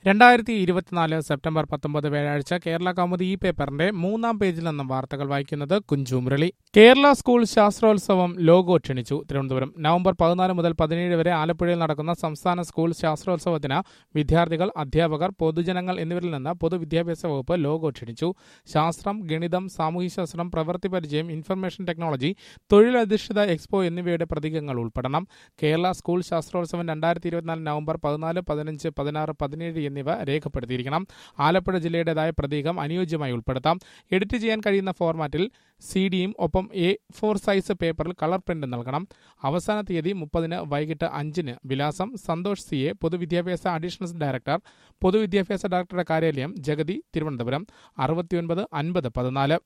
രണ്ടായിരത്തി ഇരുപത്തിനാല് സെപ്റ്റംബർ പത്തൊമ്പത് വ്യാഴാഴ്ച കേരള കൗമുദി ഈ പേപ്പറിന്റെ മൂന്നാം പേജിൽ നിന്നും വാർത്തകൾ വായിക്കുന്നത് കുഞ്ചു മുരളി കേരള സ്കൂൾ ശാസ്ത്രോത്സവം ലോഗോ ക്ഷണിച്ചു തിരുവനന്തപുരം നവംബർ പതിനാല് മുതൽ പതിനേഴ് വരെ ആലപ്പുഴയിൽ നടക്കുന്ന സംസ്ഥാന സ്കൂൾ ശാസ്ത്രോത്സവത്തിന് വിദ്യാർത്ഥികൾ അധ്യാപകർ പൊതുജനങ്ങൾ എന്നിവരിൽ നിന്ന് പൊതുവിദ്യാഭ്യാസ വകുപ്പ് ലോഗോ ക്ഷണിച്ചു ശാസ്ത്രം ഗണിതം സാമൂഹ്യശാസ്ത്രം പ്രവൃത്തി പരിചയം ഇൻഫർമേഷൻ ടെക്നോളജി തൊഴിലധിഷ്ഠിത എക്സ്പോ എന്നിവയുടെ പ്രതീകങ്ങൾ ഉൾപ്പെടണം കേരള സ്കൂൾ ശാസ്ത്രോത്സവം രണ്ടായിരത്തി ഇരുപത്തിനാല് നവംബർ പതിനാല് പതിനഞ്ച് പതിനാറ് പതിനേഴ് എന്നിവ രേഖപ്പെടുത്തിയിരിക്കണം ആലപ്പുഴ ജില്ലയുടേതായ പ്രതീകം അനുയോജ്യമായി ഉൾപ്പെടുത്താം എഡിറ്റ് ചെയ്യാൻ കഴിയുന്ന ഫോർമാറ്റിൽ സി ഡിയും ഒപ്പം എ ഫോർ സൈസ് പേപ്പറിൽ കളർ പ്രിന്റ് നൽകണം അവസാന തീയതി മുപ്പതിന് വൈകിട്ട് അഞ്ചിന് വിലാസം സന്തോഷ് സി എ പൊതുവിദ്യാഭ്യാസ അഡീഷണൽ ഡയറക്ടർ പൊതുവിദ്യാഭ്യാസ ഡയറക്ടറുടെ കാര്യാലയം ജഗതി തിരുവനന്തപുരം അറുപത്തിയൊൻപത് അൻപത് പതിനാല്